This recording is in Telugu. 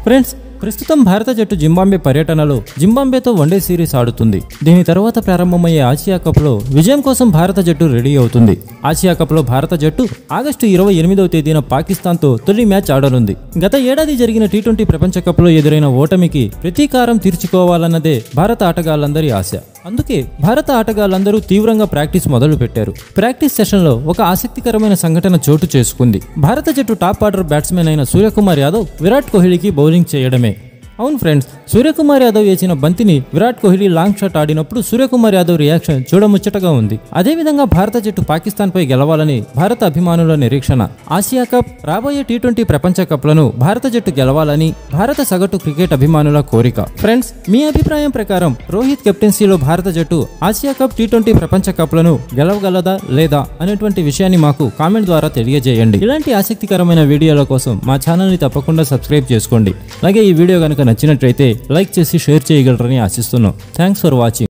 ఫ్రెండ్స్ ప్రస్తుతం భారత జట్టు జింబాంబే పర్యటనలో జింబాంబేతో వన్డే సిరీస్ ఆడుతుంది దీని తర్వాత ప్రారంభమయ్యే ఆసియా కప్లో విజయం కోసం భారత జట్టు రెడీ అవుతుంది ఆసియా కప్లో భారత జట్టు ఆగస్టు ఇరవై ఎనిమిదవ తేదీన పాకిస్తాన్తో తొలి మ్యాచ్ ఆడనుంది గత ఏడాది జరిగిన టీ ట్వంటీ ప్రపంచ కప్లో ఎదురైన ఓటమికి ప్రతీకారం తీర్చుకోవాలన్నదే భారత ఆటగాళ్లందరి ఆశ అందుకే భారత ఆటగాళ్లందరూ తీవ్రంగా ప్రాక్టీస్ మొదలు పెట్టారు ప్రాక్టీస్ సెషన్లో ఒక ఆసక్తికరమైన సంఘటన చోటు చేసుకుంది భారత జట్టు టాప్ ఆర్డర్ బ్యాట్స్మెన్ అయిన సూర్యకుమార్ యాదవ్ విరాట్ కోహ్లీకి బౌలింగ్ చేయడమే అవును ఫ్రెండ్స్ సూర్యకుమార్ యాదవ్ వేసిన బంతిని విరాట్ కోహ్లీ లాంగ్ షాట్ ఆడినప్పుడు సూర్యకుమార్ యాదవ్ రియాక్షన్ చూడముచ్చటగా ఉంది అదేవిధంగా భారత జట్టు పాకిస్తాన్పై గెలవాలని భారత అభిమానుల నిరీక్షణ ఆసియా కప్ రాబోయే టీ ట్వంటీ ప్రపంచ కప్లను భారత జట్టు గెలవాలని భారత సగటు క్రికెట్ అభిమానుల కోరిక ఫ్రెండ్స్ మీ అభిప్రాయం ప్రకారం రోహిత్ కెప్టెన్సీలో భారత జట్టు ఆసియా కప్ టీ ట్వంటీ ప్రపంచ కప్లను గెలవగలదా లేదా అనేటువంటి విషయాన్ని మాకు కామెంట్ ద్వారా తెలియజేయండి ఇలాంటి ఆసక్తికరమైన వీడియోల కోసం మా ఛానల్ని తప్పకుండా సబ్స్క్రైబ్ చేసుకోండి అలాగే ఈ వీడియో కనుక నచ్చినట్లయితే లైక్ చేసి షేర్ చేయగలరని ఆశిస్తున్నాం థ్యాంక్స్ ఫర్ వాచింగ్